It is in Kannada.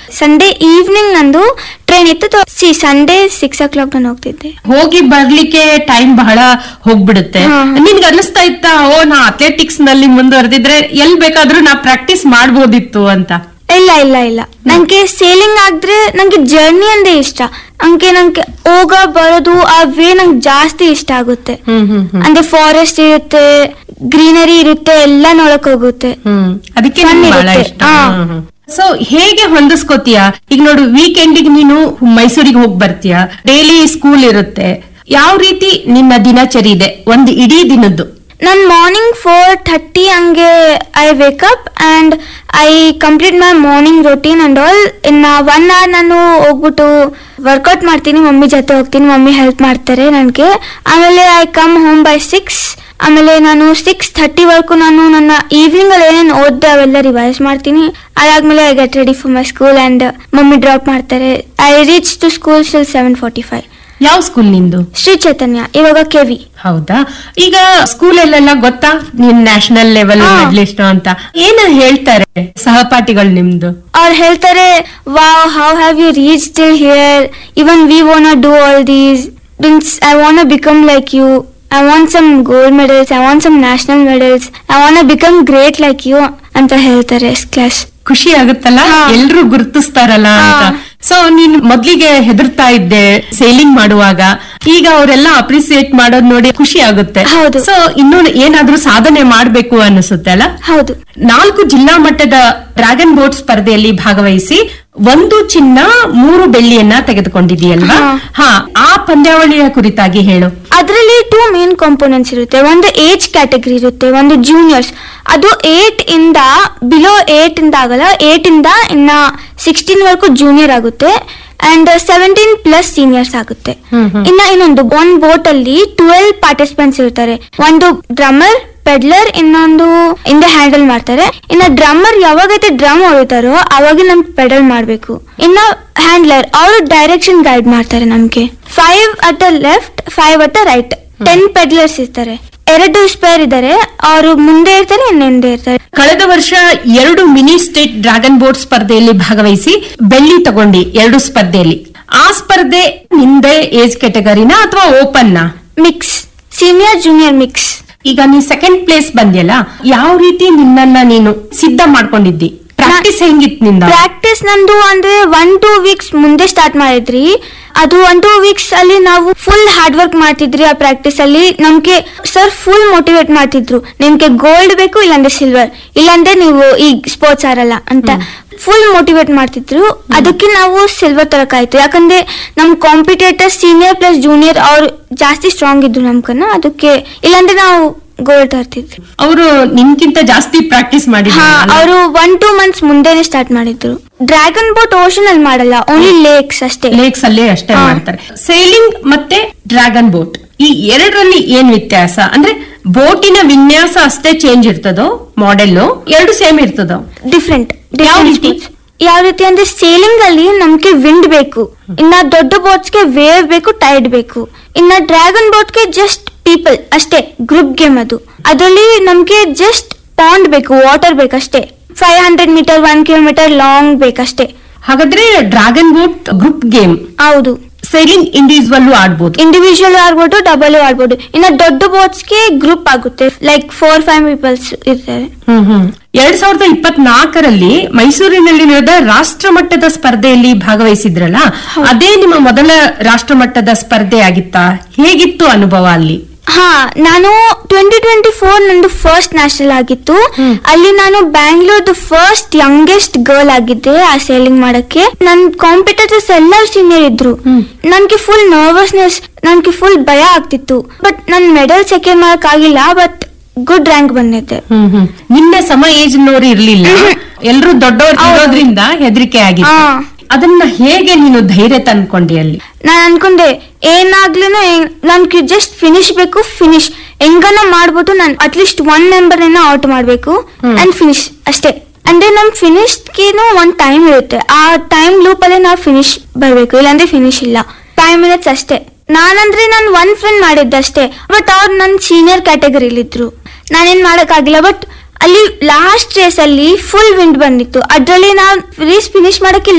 ಸಂಡೇ ಈವ್ನಿಂಗ್ ನಂದು ಟ್ರೈನ್ ಇತ್ತು ಸಿ ಸಂಡೇ ಸಿಕ್ಸ್ ಓ ಕ್ಲಾಕ್ ನಾನು ಹೋಗ್ತಿದ್ದೆ ಹೋಗಿ ಬರ್ಲಿಕ್ಕೆ ಟೈಮ್ ಬಹಳ ಹೋಗ್ಬಿಡುತ್ತೆ ಹಾ. ನಿನ್ಗೆ ಅನಿಸ್ತಾ ಇತ್ತಾ ಓ ನಾ ಅಥ್ಲೆಟಿಕ್ಸ್ ನಲ್ಲಿ ಮುಂದುವರೆದಿದ್ರೆ ಎಲ್ ಬೇಕಾದ್ರೂ ನಾ ಪ್ರಾಕ್ಟೀಸ್ ಮಾಡ್ಬೋದಿತ್ತು ಅಂತ ಇಲ್ಲ ಇಲ್ಲ ಇಲ್ಲ ನಂಗೆ ಸೇಲಿಂಗ್ ಆದ್ರೆ ನಂಗೆ ಜರ್ನಿ ಅಂದ್ರೆ ಇಷ್ಟ ಹಂಗೆ ನಂಗೆ ಹೋಗ ಬರೋದು ಆ ವೇ ನಂಗೆ ಜಾಸ್ತಿ ಇಷ್ಟ ಆಗುತ್ತೆ ಹ್ಮ್ ಹ್ಮ್ ಹ್ಮ್ ಅಂದ್ರೆ ಫಾರೆಸ್ಟ್ ಇರುತ್ತೆ ಗ್ರೀನರಿ ಇರುತ್ತೆ ಎಲ್ಲ ನೋಡಕ್ ಹೋಗುತ್ತೆ ಹ್ಮ್ ಅದಕ್ಕೆ Fun ನಿಮ್ಗೆ ಬಹಳ ಇರುತ್ತೆ. ಇಷ್ಟ ಹಾ. ಸೊ ಹೇಗೆ ಹೊಂದಿಸ್ಕೋತೀಯ ಈಗ ನೋಡು ವೀಕೆಂಡಿಗೆ ನೀನು ಮೈಸೂರಿಗೆ ಹೋಗಿ ಬರ್ತೀಯ ಡೈಲಿ ಸ್ಕೂಲ್ ಇರುತ್ತೆ ಯಾವ ರೀತಿ ನಿನ್ನ ದಿನಚರಿ ಇದೆ ಒಂದು ಇಡೀ ದಿನದ್ದು ನನ್ ಮಾರ್ನಿಂಗ್ ಫೋರ್ ಥರ್ಟಿ ಹಂಗೆ I wake up and I complete my morning routine and all ಇನ್ನ ಒನ್ ಅವರ್ ನಾನು ಹೋಗ್ಬಿಟ್ಟು ವರ್ಕೌಟ್ ಮಾಡ್ತೀನಿ ಮಮ್ಮಿ ಜೊತೆ ಹೋಗ್ತೀನಿ ಮಮ್ಮಿ ಹೆಲ್ಪ್ ಮಾಡ್ತಾರೆ ನನಗೆ ಆಮೇಲೆ I come home by six ಆಮೇಲೆ ನಾನು ಸಿಕ್ಸ್ ಥರ್ಟಿ ವರ್ಗು ನಾನು ನನ್ನ ಈವ್ನಿಂಗ್ ಅಲ್ಲಿ ಏನೇನು ಓದ್ದೆ ಅವೆಲ್ಲ ರಿವೈಸ್ ಮಾಡ್ತೀನಿ ಅದಾದ್ಮೇಲೆ I get ready for my school and mummy drop ಮಾಡ್ತಾರೆ I reach to school still seven forty five ಯಾವ ಸ್ಕೂಲ್ ನಿಂದು ಶ್ರೀ ಚೈತನ್ಯ ಇವಾಗ ಕೆವಿ ಹೌದಾ ಈಗ ಸ್ಕೂಲಲ್ಲೆಲ್ಲ ಗೊತ್ತಾ ನೀನ್ ನ್ಯಾಷನಲ್ ಲೆವೆಲ್ ಹಾ. ಮೆಡಲಿಸ್ಟ್ ಅಂತ ಏನ ಹೇಳ್ತಾರೆ ಸಹಪಾಠಿಗಳು ನಿಮ್ದು ಅವ್ರು ಹೇಳ್ತಾರೆ wow how have you reach till here even we want do all these means I want become like you I want some gold medals I want some national medals I want become great like you ಅಂತ ಹೇಳ್ತಾರೆ ಕ್ಲಾಸ್ ಖುಷಿ ಆಗುತ್ತಲ್ಲ ಹಾ. ಎಲ್ರು ಗುರುತಿಸ್ತಾರಲ್ಲ ಅಂತ ಹಾ. ಸೊ ನೀನ್ ಮೊದ್ಲಿಗೆ ಹೆದರ್ತಾ ಇದ್ದೆ ಸೇಲಿಂಗ್ ಮಾಡುವಾಗ ಈಗ ಅವರೆಲ್ಲ ಅಪ್ರಿಸಿಯೇಟ್ ಮಾಡೋದ್ ನೋಡಿ ಖುಷಿ ಆಗುತ್ತೆ ಹೌದು. ಸೊ ಇನ್ನು ಏನಾದ್ರೂ ಸಾಧನೆ ಮಾಡ್ಬೇಕು ಅನಿಸುತ್ತೆ ಅಲ್ಲ ಹೌದು ನಾಲ್ಕು ಜಿಲ್ಲಾ ಮಟ್ಟದ ಡ್ರ್ಯಾಗನ್ ಬೋಟ್ ಸ್ಪರ್ಧೆಯಲ್ಲಿ ಭಾಗವಹಿಸಿ ಒಂದು ಚಿನ್ನ ಮೂರು ಬೆಳ್ಳಿಯನ್ನ ತೆಗೆದುಕೊಂಡಿದೆಯಲ್ವಾ ಹಾ. ಹಾ ಆ ಪಂದ್ಯಾವಳಿಯ ಕುರಿತಾಗಿ ಹೇಳು ಅದರಲ್ಲಿ ಟೂ ಮೇನ್ ಕಾಂಪೋನೆಂಟ್ಸ್ ಇರುತ್ತೆ ಒಂದು ಏಜ್ ಕ್ಯಾಟಗರಿ ಇರುತ್ತೆ ಒಂದು ಜೂನಿಯರ್ಸ್ ಅದು ಏಟ್ ಇಂದ ಬಿಲೋ ಏಟ್ ಇಂದ ಆಗಲ್ಲ ಏಟ್ ಇಂದ ಇನ್ನ ಸಿಕ್ಸ್ಟೀನ್ ವರೆಗೂ ಜೂನಿಯರ್ ಆಗುತ್ತೆ ಅಂಡ್ ಸೆವೆಂಟೀನ್ ಪ್ಲಸ್ ಸೀನಿಯರ್ಸ್ ಆಗುತ್ತೆ ಹ್ಮ್ ಹ್ಮ್. ಇನ್ನ ಇನ್ನೊಂದು ಒಂದ್ ಬೋಟ್ ಅಲ್ಲಿ ಟ್ವೆಲ್ವ್ ಪಾರ್ಟಿಸಿಪೆಂಟ್ಸ್ ಇರ್ತಾರೆ ಒಂದು ಡ್ರಮ್ಮರ್ ಪೆಡ್ಲರ್ ಇನ್ನೊಂದು ಹಿಂದೆ ಹ್ಯಾಂಡಲ್ ಮಾಡ್ತಾರೆ ಇನ್ನ ಡ್ರಮ್ಮರ್ ಯಾವಾಗೈತೆ ಡ್ರಮ್ ಹೊಡಿತಾರೋ ಅವಾಗ ನಮ್ ಪೆಡಲ್ ಮಾಡ್ಬೇಕು ಇನ್ನ ಹ್ಯಾಂಡ್ಲರ್ ಅವರು ಡೈರೆಕ್ಷನ್ ಗೈಡ್ ಮಾಡ್ತಾರೆ ನಮ್ಗೆ five at the left five at the right ten paddlers ಇರ್ತಾರೆ ಎರಡು ಸ್ಪೇರ್ ಇದ್ದಾರೆ ಅವರು ಮುಂದೆ ಇರ್ತಾರೆ ಇನ್ನು ಹಿಂದೆ ಇರ್ತಾರೆ ಕಳೆದ ವರ್ಷ ಎರಡು ಮಿನಿ ಸ್ಟೇಟ್ ಡ್ರ್ಯಾಗನ್ ಬೋಟ್ ಸ್ಪರ್ಧೆಯಲ್ಲಿ ಭಾಗವಹಿಸಿ ಬೆಳ್ಳಿ ತಗೊಂಡಿ ಎರಡು ಸ್ಪರ್ಧೆಯಲ್ಲಿ ಆ ಸ್ಪರ್ಧೆ ನಿಂದೆ ಏಜ್ ಕೆಟಗರಿನ ಅಥವಾ ಓಪನ್ ನ ಮಿಕ್ಸ್ ಸೀನಿಯರ್ ಜೂನಿಯರ್ ಮಿಕ್ಸ್ ಈಗ ನೀ ಸೆಕೆಂಡ್ ಪ್ಲೇಸ್ ಬಂದ್ಯಲ್ಲ ಯಾವ ರೀತಿ ನಿನ್ನನ್ನ ನೀನು ಸಿದ್ಧ ಮಾಡ್ಕೊಂಡಿದ್ದಿ ಪ್ರಾಕ್ಟೀಸ್ ಹೆಂಗಿತ್ತು ನಿಂದ ಪ್ರಾಕ್ಟೀಸ್ ನಂದು ಅಂದ್ರೆ ಒನ್ ಟೂ ವೀಕ್ಸ್ ಮುಂದೆ ಸ್ಟಾರ್ಟ್ ಮಾಡಿದ್ರಿ ಅದು ಒನ್ ಟೂ ವೀಕ್ಸ್ ಅಲ್ಲಿ ನಾವು ಫುಲ್ ಹಾರ್ಡ್ ವರ್ಕ್ ಮಾಡ್ತಿದ್ರಿ ಆ ಪ್ರಾಕ್ಟೀಸ್ ಅಲ್ಲಿ ನಮ್ಗೆ ಸರ್ ಫುಲ್ ಮೋಟಿವೇಟ್ ಮಾಡ್ತಿದ್ರು ನಿಮ್ಗೆ ಗೋಲ್ಡ್ ಬೇಕು ಇಲ್ಲಾಂದ್ರೆ ಸಿಲ್ವರ್ ಇಲ್ಲಾಂದ್ರೆ ನೀವು ಈ ಸ್ಪೋರ್ಟ್ಸ್ ಆರಲ್ಲ ಅಂತ ಫುಲ್ ಮೋಟಿವೇಟ್ ಮಾಡ್ತಿದ್ರು ಅದಕ್ಕೆ ನಾವು ಸಿಲ್ವರ್ ತರಕಾಯ್ತು ಯಾಕಂದ್ರೆ ನಮ್ ಕಾಂಪಿಟೇಟರ್ ಸೀನಿಯರ್ ಪ್ಲಸ್ ಜೂನಿಯರ್ ಅವ್ರು ಜಾಸ್ತಿ ಸ್ಟ್ರಾಂಗ್ ಇದ್ರು ನಮ್ಕನ್ನ ಅದಕ್ಕೆ ಇಲ್ಲಾಂದ್ರೆ ನಾವು ಗೋಲ್ಡ್ ತರ್ತಿದ್ವಿ ಅವರು ನಿನ್ಕಿಂತ ಜಾಸ್ತಿ ಪ್ರಾಕ್ಟೀಸ್ ಹಾ ಮಾಡಿದ್ರು ಅವರು ಒನ್ ಟೂ ಮಂತ್ಸ್ ಮುಂದೆನೆ ಸ್ಟಾರ್ಟ್ ಮಾಡಿದ್ರು ಡ್ರ್ಯಾಗನ್ ಬೋಟ್ ಓಷನ್ ಅಲ್ಲಿ ಮಾಡಲ್ಲ ಓನ್ಲಿ ಲೇಕ್ಸ್ ಅಷ್ಟೇ ಲೇಕ್ಸ್ ಅಲ್ಲೇ ಅಷ್ಟೇ ಹಾ. ಮಾಡ್ತಾರೆ ಸೇಲಿಂಗ್ ಮತ್ತೆ ಡ್ರ್ಯಾಗನ್ ಬೋಟ್ ಈ ಎರಡರಲ್ಲಿ ಏನ್ ವ್ಯತ್ಯಾಸ ಅಂದ್ರೆ ಬೋಟಿನ ವಿನ್ಯಾಸ ಅಷ್ಟೇ ಚೇಂಜ್ ಇರ್ತದೋ ಮಾಡೆಲ್ ಎರಡು ಸೇಮ್ ಇರ್ತದೋ ಡಿಫ್ರೆಂಟ್ ಯಾವ ರೀತಿ? ಯಾವ ರೀತಿ ಅಂದ್ರೆ ಸೇಲಿಂಗ್ ಅಲ್ಲಿ ನಮ್ಗೆ ವಿಂಡ್ ಬೇಕು ಇನ್ನ ದೊಡ್ಡ ಬೋಟ್ಸ್ ಗೆ ವೇವ್ ಬೇಕು ಟೈಡ್ ಬೇಕು ಇನ್ನ ಡ್ರ್ಯಾಗನ್ ಬೋಟ್ ಗೆ ಜಸ್ಟ್ ಪೀಪಲ್ ಅಷ್ಟೇ ಗ್ರೂಪ್ ಗೇಮ್ ಅದು ಅದರಲ್ಲಿ ನಮ್ಗೆ ಜಸ್ಟ್ ಪಾಂಡ್ ಬೇಕು ವಾಟರ್ ಬೇಕಷ್ಟೇ five hundred metre one kilometre long ಬೇಕಷ್ಟೇ ಹಾಗಾದ್ರೆ ಡ್ರ್ಯಾಗನ್ ಬೋಟ್ ಗ್ರೂಪ್ ಗೇಮ್ ಹೌದು ಸೇಲಿಂಗ್ ಇಂಡಿವಿಜುವಲ್ ಆಡ್ಬೋದು ಇಂಡಿವಿಜುವಲ್ ಆಡ್ಬೋದು ಡಬಲ್ ಆಡ್ಬೋದು ಇನ್ನ ದೊಡ್ಡ ಬೋಟ್ಸ್ ಗೆ ಗ್ರೂಪ್ ಆಗುತ್ತೆ ಲೈಕ್ ಫೋರ್ ಫೈವ್ ಪೀಪಲ್ಸ್ ಇರ್ತಾರೆ ಹ್ಮ್ ಹ್ಮ್ ಎರಡ್ ಸಾವಿರದ ಇಪ್ಪತ್ನಾಲ್ಕರಲ್ಲಿ ಮೈಸೂರಿನಲ್ಲಿ ನಡೆದ ರಾಷ್ಟ್ರ ಮಟ್ಟದ ಸ್ಪರ್ಧೆಯಲ್ಲಿ ಭಾಗವಹಿಸಿದ್ರಲ್ಲ ಅದೇ ನಿಮ್ಮ ಮೊದಲ ರಾಷ್ಟ್ರ ಮಟ್ಟದ ಸ್ಪರ್ಧೆ ಆಗಿತ್ತಾ ಹೇಗಿತ್ತು ಅನುಭವ ಅಲ್ಲಿ ಹಾ ನಾನು ಟ್ವೆಂಟಿ ಟ್ವೆಂಟಿ ಫೋರ್ ನಂದು ಫಸ್ಟ್ ನ್ಯಾಷನಲ್ ಆಗಿತ್ತು ಅಲ್ಲಿ ನಾನು ಬ್ಯಾಂಗ್ಳೂರ್ದು ಫಸ್ಟ್ ಯಂಗೆಸ್ಟ್ ಗರ್ಲ್ ಆಗಿದ್ದೆ ಆ ಸೇಲಿಂಗ್ ಮಾಡಕ್ಕೆ ನನ್ ಕಾಂಪಿಟೇಟರ್ಸ್ ಎಲ್ಲರೂ ಸೀನಿಯರ್ ಇದ್ರು ನನ್ಗೆ ಫುಲ್ ನರ್ವಸ್ನೆಸ್ ನನ್ಗೆ ಫುಲ್ ಭಯ ಆಗ್ತಿತ್ತು ಬಟ್ ನನ್ ಮೆಡಲ್ ಸೆಕೆಂಡ್ ಮಾಡಕ್ ಆಗಿಲ್ಲ ಬಟ್ ಗುಡ್ ರ್ಯಾಂಕ್ ಬಂದಿದ್ದೆ ಹ್ಮ್ ಹ್ಮ್ ನಿನ್ನೆ ಸಮ ಏಜ್ ನೋರು ಇರ್ಲಿಲ್ಲ ಎಲ್ರು ದೊಡ್ಡವ್ರು ಹೌದು. ಇರೋದ್ರಿಂದ ಹೆದರಿಕೆ ಆಗಿತ್ತು ಹಾ. ಅದನ್ನ ಹೇಗೆ ನೀನು ಧೈರ್ಯ ತಂದ್ಕೊಂಡಿ ಅಲ್ಲಿ ನಾನು ಅನ್ಕೊಂಡೆ ಏನಾಗ್ಲೂ ನನ್ಗೆ ಜಸ್ಟ್ ಫಿನಿಶ್ ಬೇಕು ಫಿನಿಶ್ ಹೆಂಗನ ಮಾಡ್ಬಿಟ್ಟು ನಾನು ಅಟ್ಲೀಸ್ಟ್ ಒನ್ ಮೆಂಬರ್ ಔಟ್ ಮಾಡ್ಬೇಕು ಅಂಡ್ ಫಿನಿಶ್ ಅಷ್ಟೇ ಅಂದ್ರೆ ನಮ್ ಫಿನಿಶ್ ಗೇನು ಒಂದ್ ಟೈಮ್ ಇರುತ್ತೆ ಆ ಟೈಮ್ ಲೂಪ್ ಅಲ್ಲಿ ನಾವು ಫಿನಿಶ್ ಬರ್ಬೇಕು ಇಲ್ಲಾಂದ್ರೆ ಫಿನಿಶ್ ಇಲ್ಲ ಫೈವ್ ಮಿನಿಟ್ಸ್ ಅಷ್ಟೇ ನಾನಂದ್ರೆ ನಾನು ಒನ್ ಫ್ರೆಂಡ್ ಮಾಡಿದ್ದಷ್ಟೇ ಬಟ್ ಅವ್ರು ನನ್ನ ಸೀನಿಯರ್ ಕ್ಯಾಟಗರಿಲಿದ್ರು ನಾನೇನ್ ಮಾಡಕ್ಕಾಗಿಲ್ಲ ಬಟ್ ಅಲ್ಲಿ ಲಾಸ್ಟ್ ರೇಸ್ ಅಲ್ಲಿ ಫುಲ್ ವಿಂಡ್ ಬಂದಿತ್ತು ಅದ್ರಲ್ಲಿ ನಾವು ರೇಸ್ ಫಿನಿಶ್ ಮಾಡಕ್ಕೆ